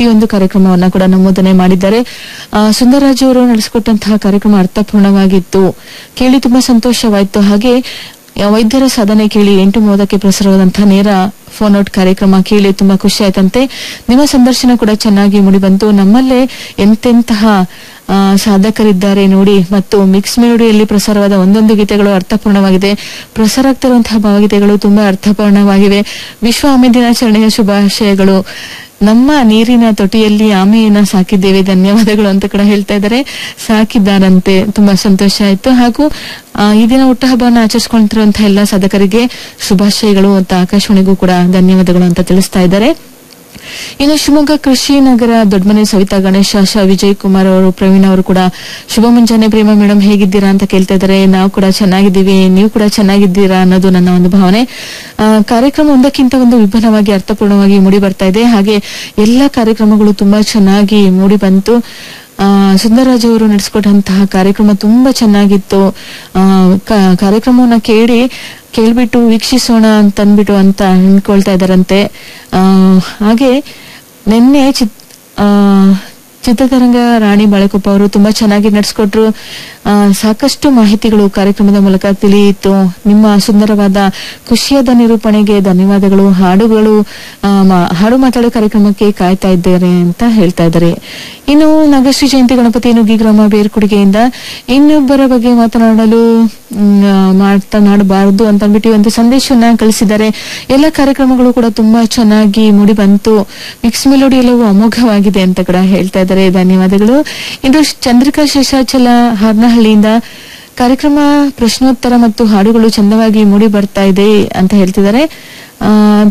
ಪ್ರತಿಯೊಂದು ಕಾರ್ಯಕ್ರಮವನ್ನ ಕೂಡ ನಮೂದನೆ ಮಾಡಿದ್ದಾರೆ ಆ, ಸುಂದರರಾಜ್ ಅವರು ನಡೆಸಿಕೊಟ್ಟಂತಹ ಕಾರ್ಯಕ್ರಮ ಅರ್ಥಪೂರ್ಣವಾಗಿತ್ತು ಕೇಳಿ ತುಂಬಾ ಸಂತೋಷವಾಯಿತು ಹಾಗೆ ಆ, ವೈದ್ಯರ ಸಾಧನೆ ಕೇಳಿ ಎಂಟು ಮೂವತ್ತಕ್ಕೆ ಪ್ರಸಾರವಾದಂತಹ ನೇರ ಫೋನ್ ಔಟ್ ಕಾರ್ಯಕ್ರಮ ಕೇಳಿ ತುಂಬಾ ಖುಷಿ ಆಯ್ತಂತೆ ನಿಮ್ಮ ಸಂದರ್ಶನ ಕೂಡ ಚೆನ್ನಾಗಿ ಮೂಡಿಬಂತು ನಮ್ಮಲ್ಲೇ ಎಂತೆಂತಹ ಆ, ಸಾಧಕರಿದ್ದಾರೆ ನೋಡಿ ಮತ್ತು ಮಿಕ್ಸ್ ಮೆಲೋಡಿಯಲ್ಲಿ ಪ್ರಸಾರವಾದ ಒಂದೊಂದು ಗೀತೆಗಳು ಅರ್ಥಪೂರ್ಣವಾಗಿದೆ ಪ್ರಸಾರ ಆಗ್ತಿರುವಂತಹ ಭಾವಗೀತೆಗಳು ತುಂಬಾ ಅರ್ಥಪೂರ್ಣವಾಗಿವೆ ವಿಶ್ವ ಆಮೆ ದಿನಾಚರಣೆಯ ಶುಭಾಶಯಗಳು ನಮ್ಮ ನೀರಿನ ತೊಟಿಯಲ್ಲಿ ಆಮೆಯನ್ನ ಸಾಕಿದ್ದೇವೆ ಧನ್ಯವಾದಗಳು ಅಂತ ಕೂಡ ಹೇಳ್ತಾ ಇದ್ದಾರೆ ಸಾಕಿದ್ದಾರಂತೆ ತುಂಬಾ ಸಂತೋಷ ಆಯ್ತು ಹಾಗೂ ಆ, ಈ ದಿನ ಹುಟ್ಟಹಬ್ಬವನ್ನು ಆಚರಿಸಿಕೊಳ್ತಿರುವಂತಹ ಎಲ್ಲ ಸಾಧಕರಿಗೆ ಶುಭಾಶಯಗಳು ಅಂತ ಆಕಾಶವಾಣಿಗೂ ಕೂಡ ಧನ್ಯವಾದಗಳು ಅಂತ ತಿಳಿಸ್ತಾ ಇದ್ದಾರೆ ಇನ್ನು ಶಿವಮೊಗ್ಗ ಕೃಷಿ ನಗರ ದೊಡ್ಡಮನೆ ಸವಿತಾ ಗಣೇಶ ಆಶಾ ವಿಜಯ್ ಕುಮಾರ್ ಅವರು ಪ್ರವೀಣ್ ಅವರು ಕೂಡ ಶುಭ ಮುಂಜಾನೆ ಪ್ರೇಮ ಮೇಡಮ್ ಹೇಗಿದ್ದೀರಾ ಅಂತ ಕೇಳ್ತಾ ಇದ್ದಾರೆ ನಾವು ಕೂಡ ಚೆನ್ನಾಗಿದ್ದೀವಿ ನೀವು ಕೂಡ ಚೆನ್ನಾಗಿದ್ದೀರಾ ಅನ್ನೋದು ನನ್ನ ಒಂದು ಭಾವನೆ ಆ, ಕಾರ್ಯಕ್ರಮ ಒಂದಕ್ಕಿಂತ ಒಂದು ವಿಭಿನ್ನವಾಗಿ ಅರ್ಥಪೂರ್ಣವಾಗಿ ಮೂಡಿ ಬರ್ತಾ ಇದೆ ಹಾಗೆ ಎಲ್ಲ ಕಾರ್ಯಕ್ರಮಗಳು ತುಂಬಾ ಚೆನ್ನಾಗಿ ಮೂಡಿ ಬಂತು ಆ, ಸುಂದರರಾಜ್ ಅವರು ನಡೆಸಿಕೊಟ್ಟಂತಹ ಕಾರ್ಯಕ್ರಮ ತುಂಬಾ ಚೆನ್ನಾಗಿತ್ತು ಆ, ಕ- ಕಾರ್ಯಕ್ರಮವನ್ನ ಕೇಳಿ ಕೇಳ್ಬಿಟ್ಟು ವೀಕ್ಷಿಸೋಣ ಅಂತ ಅಂದ್ಬಿಟ್ಟು ಅಂತ ಅನ್ಕೊಳ್ತಾ ಇದಾರಂತೆ ಆ, ಹಾಗೆ ನಿನ್ನೆ ಚಿತ್ ಆ, ಚಿತ್ರತರಂಗ ರಾಣಿ ಬಾಳೆಕೊಪ್ಪ ಅವರು ತುಂಬಾ ಚೆನ್ನಾಗಿ ನಡೆಸ್ಕೊಟ್ರು ಆ, ಸಾಕಷ್ಟು ಮಾಹಿತಿಗಳು ಕಾರ್ಯಕ್ರಮದ ಮೂಲಕ ತಿಳಿಯಿತು ನಿಮ್ಮ ಸುಂದರವಾದ ಖುಷಿಯಾದ ನಿರೂಪಣೆಗೆ ಧನ್ಯವಾದಗಳು ಹಾಡುಗಳು ಆ, ಮಾ- ಹಾಡು ಮಾತಾಡೋ ಕಾರ್ಯಕ್ರಮಕ್ಕೆ ಕಾಯ್ತಾ ಇದ್ದಾರೆ ಅಂತ ಹೇಳ್ತಾ ಇದ್ದಾರೆ ಇನ್ನು ನಾಗಶ್ರೀ ಜಯಂತಿ ಗಣಪತಿ ನುಗ್ಗಿ ಗ್ರಾಮ ಬೇರ್ಕೊಡುಗೆಯಿಂದ ಇನ್ನೊಬ್ಬರ ಬಗ್ಗೆ ಮಾತನಾಡಲು ಮ್, ಆ, ಮಾತನಾಡಬಾರದು ಅಂತ ಅಂದ್ಬಿಟ್ಟು ಈ ಒಂದು ಸಂದೇಶವನ್ನ ಕಳಿಸಿದ್ದಾರೆ ಎಲ್ಲ ಕಾರ್ಯಕ್ರಮಗಳು ಕೂಡ ತುಂಬಾ ಚೆನ್ನಾಗಿ ಮೂಡಿ ಬಂತು ಮಿಕ್ಸ್ ಮೆಲೋಡಿ ಎಲ್ಲವೂ ಅಮೋಘವಾಗಿದೆ ಅಂತ ಕೂಡ ಹೇಳ್ತಾ ಇದ್ದಾರೆ ಧನ್ಯವಾದಗಳು ಇದು ಚಂದ್ರಿಕಾ ಶೇಷಾಚಲ ಹಾರ್ನಹಳ್ಳಿಯಿಂದ ಕಾರ್ಯಕ್ರಮ ಪ್ರಶ್ನೋತ್ತರ ಮತ್ತು ಹಾಡುಗಳು ಚಂದವಾಗಿ ಮೂಡಿ ಬರ್ತಾ ಇದೆ ಅಂತ ಹೇಳ್ತಿದ್ದಾರೆ ಆ,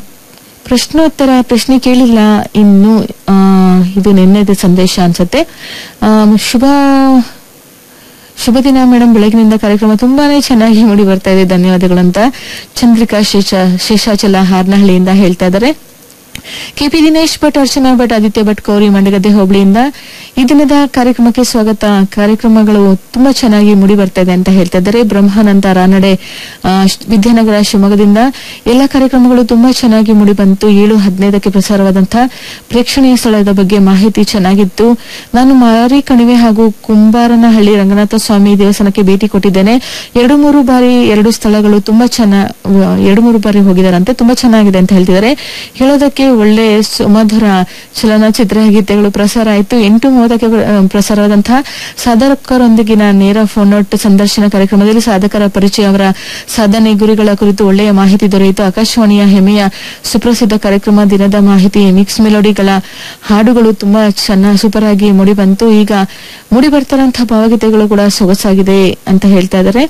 ಪ್ರಶ್ನೋತ್ತರ ಪ್ರಶ್ನೆ ಕೇಳಿಲ್ಲ ಇನ್ನು ಆ, ಇದು ನಿನ್ನೆದ ಸಂದೇಶ ಅನ್ಸುತ್ತೆ ಆ, ಶುಭ ಶುಭ ದಿನ ಮೇಡಮ್ ಬೆಳಗಿನಿಂದ ಕಾರ್ಯಕ್ರಮ ತುಂಬಾನೇ ಚೆನ್ನಾಗಿ ಮೂಡಿ ಬರ್ತಾ ಇದೆ ಧನ್ಯವಾದಗಳು ಅಂತ ಚಂದ್ರಿಕಾ ಶೇಷ ಶೇಷಾಚಲ ಹಾರ್ನಹಳ್ಳಿಯಿಂದ ಹೇಳ್ತಾ ಇದ್ದಾರೆ ಕೆಪಿ ದಿನೇಶ್ ಭಟ್ ಅರ್ಚನಾ ಭಟ್ ಆದಿತ್ಯ ಭಟ್ ಕೌರಿ ಮಂಡಗದ್ದೆ ಹೋಬಳಿಯಿಂದ ಈ ದಿನದ ಕಾರ್ಯಕ್ರಮಕ್ಕೆ ಸ್ವಾಗತ ಕಾರ್ಯಕ್ರಮಗಳು ತುಂಬಾ ಚೆನ್ನಾಗಿ ಮೂಡಿ ಬರ್ತಾ ಇದೆ ಅಂತ ಹೇಳ್ತಾ ಇದ್ದಾರೆ ಬ್ರಹ್ಮಾನಂದ ರಾನಡೆ ಆ, ಶ್- ವಿದ್ಯಾನಗರ ಶಿವಮೊಗ್ಗದಿಂದ ಎಲ್ಲ ಕಾರ್ಯಕ್ರಮಗಳು ತುಂಬಾ ಚೆನ್ನಾಗಿ ಮೂಡಿ ಬಂತು ಏಳು ಹದಿನೈದಕ್ಕೆ ಪ್ರಸಾರವಾದಂತಹ ಪ್ರೇಕ್ಷಣೀಯ ಸ್ಥಳದ ಬಗ್ಗೆ ಮಾಹಿತಿ ಚೆನ್ನಾಗಿತ್ತು ನಾನು ಮಾರಿ ಕಣಿವೆ ಹಾಗೂ ಕುಂಬಾರನಹಳ್ಳಿ ರಂಗನಾಥ ಸ್ವಾಮಿ ದೇವಸ್ಥಾನಕ್ಕೆ ಭೇಟಿ ಕೊಟ್ಟಿದ್ದೇನೆ ಎರಡು ಮೂರು ಬಾರಿ ಎರಡು ಸ್ಥಳಗಳು ತುಂಬಾ ಚೆನ್ನ ಎರಡು ಮೂರು ಬಾರಿ ಹೋಗಿದಾರಂತೆ ತುಂಬಾ ಚೆನ್ನಾಗಿದೆ ಅಂತ ಹೇಳ್ತಿದ್ದಾರೆ ಹೇಳೋದಕ್ಕೆ ಒಳ್ಳೆ ಸುಮಧುರ ಚಲನಚಿತ್ರ ಗೀತೆಗಳು ಪ್ರಸಾರ ಆಯಿತು ಎಂಟು ಮೂವತ್ತಕ್ಕೆ ಪ್ರ- ಆ, ಪ್ರಸಾರವಾದಂತಹ ಸಾಧಕರೊಂದಿಗಿನ ನೇರ ಫೋನ್ ಔಟ್ ಸಂದರ್ಶನ ಕಾರ್ಯಕ್ರಮದಲ್ಲಿ ಸಾಧಕರ ಪರಿಚಯ ಅವರ ಸಾಧನೆ ಗುರಿಗಳ ಕುರಿತು ಒಳ್ಳೆಯ ಮಾಹಿತಿ ದೊರೆಯಿತು ಆಕಾಶವಾಣಿಯ ಹೆಮ್ಮೆಯ ಸುಪ್ರಸಿದ್ಧ ಕಾರ್ಯಕ್ರಮ ದಿನದ ಮಾಹಿತಿ ಮಿಕ್ಸ್ ಮೆಲೋಡಿಗಳ ಹಾಡುಗಳು ತುಂಬಾ ಚೆನ್ನ ಸೂಪರ್ ಆಗಿ ಮೂಡಿ ಬಂತು ಈಗ ಮೂಡಿ ಬರ್ತಾರಂತಹ ಭಾವಗೀತೆಗಳು ಕೂಡ ಸೊಗಸಾಗಿದೆ ಅಂತ ಹೇಳ್ತಾ ಇದ್ದಾರೆ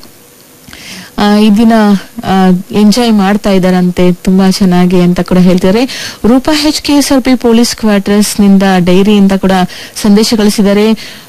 ಆ, ಈ ದಿನ ಎಂಜಾಯ್ ಮಾಡ್ತಾ ಇದ್ದಾರಂತೆ ತುಂಬಾ ಚೆನ್ನಾಗಿ ಅಂತ ಕೂಡ ಹೇಳ್ತಿದ್ದಾರೆ Roopa H K S R P police quarters ನಿಂದ ಡೈರಿಯಿಂದ ಕೂಡ ಸಂದೇಶ ಕಳಿಸಿದ್ದಾರೆ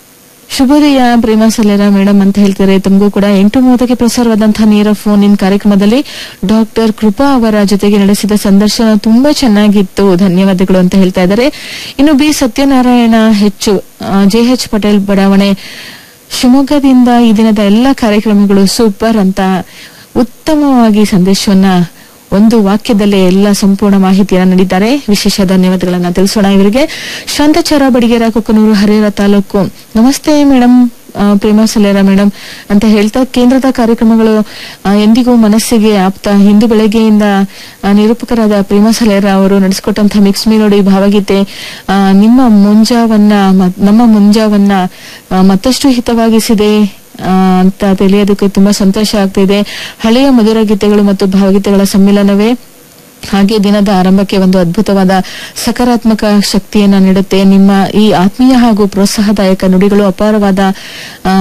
ಶುಭೋದಯ ಪ್ರೇಮ ಸಲೇರ ಮೇಡಮ್ ಅಂತ ಹೇಳ್ತಾರೆ ತಮಗೂ ಕೂಡ ಎಂಟು ಮೂವತ್ತಕ್ಕೆ ಪ್ರಸಾರವಾದಂತಹ ನೇರ ಫೋನ್ ಇನ್ ಕಾರ್ಯಕ್ರಮದಲ್ಲಿ ಡಾಕ್ಟರ್ ಕೃಪಾ ಅವರ ಜೊತೆಗೆ ನಡೆಸಿದ ಸಂದರ್ಶನ ತುಂಬಾ ಚೆನ್ನಾಗಿತ್ತು ಧನ್ಯವಾದಗಳು ಅಂತ ಹೇಳ್ತಾ ಇದ್ದಾರೆ ಇನ್ನು ಬಿ ಸತ್ಯನಾರಾಯಣ ಹೆಚ್ಚು ಜೆ ಎಚ್ ಪಟೇಲ್ ಬಡಾವಣೆ ಶಿವಮೊಗ್ಗದಿಂದ ಈ ದಿನದ ಎಲ್ಲ ಕಾರ್ಯಕ್ರಮಗಳು ಸೂಪರ್ ಅಂತ ಉತ್ತಮವಾಗಿ ಸಂದೇಶವನ್ನ ಒಂದು ವಾಕ್ಯದಲ್ಲೇ ಎಲ್ಲ ಸಂಪೂರ್ಣ ಮಾಹಿತಿಯನ್ನ ನೀಡಿದ್ದಾರೆ ವಿಶೇಷ ಧನ್ಯವಾದಗಳನ್ನ ತಿಳಿಸೋಣ ಇವರಿಗೆ ಶಾಂತಚಾರ ಬಡಿಗೆರ ಕೊಕ್ಕನೂರು ಹರಿಹರ ತಾಲೂಕು ನಮಸ್ತೆ ಮೇಡಮ್ ಆ, ಪ್ರೇಮ ಸಲೇರ ಮೇಡಮ್ ಅಂತ ಹೇಳ್ತಾ ಕೇಂದ್ರದ ಕಾರ್ಯಕ್ರಮಗಳು ಆ, ಎಂದಿಗೂ ಮನಸ್ಸಿಗೆ ಆಪ್ತ ಇಂದು ಬೆಳಗ್ಗೆಯಿಂದ ಆ, ನಿರೂಪಕರಾದ ಪ್ರೇಮ ಸಲೇರ ಅವರು ನಡೆಸಿಕೊಟ್ಟಂತಹ ಮಿಕ್ಸ್ ಮೆಲೋಡಿ ಭಾವಗೀತೆ ಆ, ನಿಮ್ಮ ಮುಂಜಾವನ್ನ ಮ- ನಮ್ಮ ಮುಂಜಾವನ್ನ ಆ, ಮತ್ತಷ್ಟು ಹಿತವಾಗಿಸಿದೆ ಆ, ಅಂತ ತಿಳಿಯೋದಕ್ಕೆ ತುಂಬಾ ಸಂತೋಷ ಆಗ್ತಿದೆ ಹಳೆಯ ಮಧುರ ಗೀತೆಗಳು ಮತ್ತು ಭಾವಗೀತೆಗಳ ಸಮ್ಮಿಲನವೇ ಹಾಗೆ ದಿನದ ಆರಂಭಕ್ಕೆ ಒಂದು ಅದ್ಭುತವಾದ ಸಕಾರಾತ್ಮಕ ಶಕ್ತಿಯನ್ನ ನೀಡುತ್ತೆ ನಿಮ್ಮ ಈ ಆತ್ಮೀಯ ಹಾಗೂ ಪ್ರೋತ್ಸಾಹದಾಯಕ ನುಡಿಗಳು ಅಪಾರವಾದ ಆ,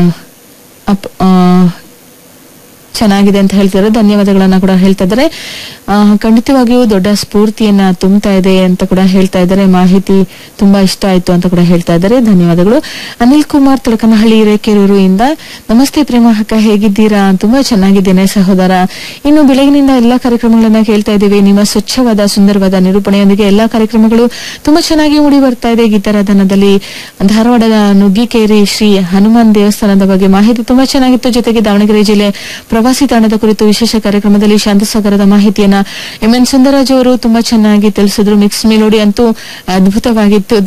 ಅಪ್- ಆ, ಚೆನ್ನಾಗಿದೆ ಅಂತ ಹೇಳ್ತಾರೆ ಧನ್ಯವಾದಗಳನ್ನ ಕೂಡ ಹೇಳ್ತಾ ಇದ್ದಾರೆ ಆ, ಖಂಡಿತವಾಗಿಯೂ ದೊಡ್ಡ ಸ್ಫೂರ್ತಿಯನ್ನ ತುಂಬುತ್ತಾ ಇದೆ ಅಂತ ಕೂಡ ಹೇಳ್ತಾ ಇದ್ದಾರೆ ಮಾಹಿತಿ ತುಂಬಾ ಇಷ್ಟ ಆಯ್ತು ಅಂತ ಕೂಡ ಹೇಳ್ತಾ ಇದ್ದಾರೆ ಧನ್ಯವಾದಗಳು ಅನಿಲ್ ಕುಮಾರ್ ತಳಕನಹಳ್ಳಿ ರೇಕೆರೂರು ಇಂದ ನಮಸ್ತೆ ಪ್ರೇಮ ಅಕ್ಕ ಹೇಗಿದ್ದೀರಾ ತುಂಬಾ ಚೆನ್ನಾಗಿದ್ದೇನೆ ಸಹೋದರ ಇನ್ನು ಬೆಳಗಿನಿಂದ ಎಲ್ಲಾ ಕಾರ್ಯಕ್ರಮಗಳನ್ನ ಕೇಳ್ತಾ ಇದ್ದೀವಿ ನಿಮ್ಮ ಸ್ವಚ್ಛವಾದ ಸುಂದರವಾದ ನಿರೂಪಣೆಯೊಂದಿಗೆ ಎಲ್ಲಾ ಕಾರ್ಯಕ್ರಮಗಳು ತುಂಬಾ ಚೆನ್ನಾಗಿ ಮೂಡಿ ಬರ್ತಾ ಇದೆ ಗೀತಾರಾಧನದಲ್ಲಿ ಧಾರವಾಡದ ನುಗ್ಗಿಕೇರಿ ಶ್ರೀ ಹನುಮಾನ್ ದೇವಸ್ಥಾನದ ಬಗ್ಗೆ ಮಾಹಿತಿ ತುಂಬಾ ಚೆನ್ನಾಗಿತ್ತು ಜೊತೆಗೆ ದಾವಣಗೆರೆ ಜಿಲ್ಲೆ ಪ್ರವಾಸ ಪ್ರವಾಸಿ ತಾಣದ ಕುರಿತು ವಿಶೇಷ ಕಾರ್ಯಕ್ರಮದಲ್ಲಿ ಶಾಂತಸಾಗರದ ಮಾಹಿತಿಯನ್ನ ಎಂ ಎನ್ ಸುಂದರರಾಜ್ ಅವರು ತುಂಬಾ ಚೆನ್ನಾಗಿ ತಿಳಿಸಿದ್ರು ಮಿಕ್ಸ್ ಮೆಲೋಡಿ ಅಂತೂ ಅದ್ಭುತವಾಗಿತ್ತು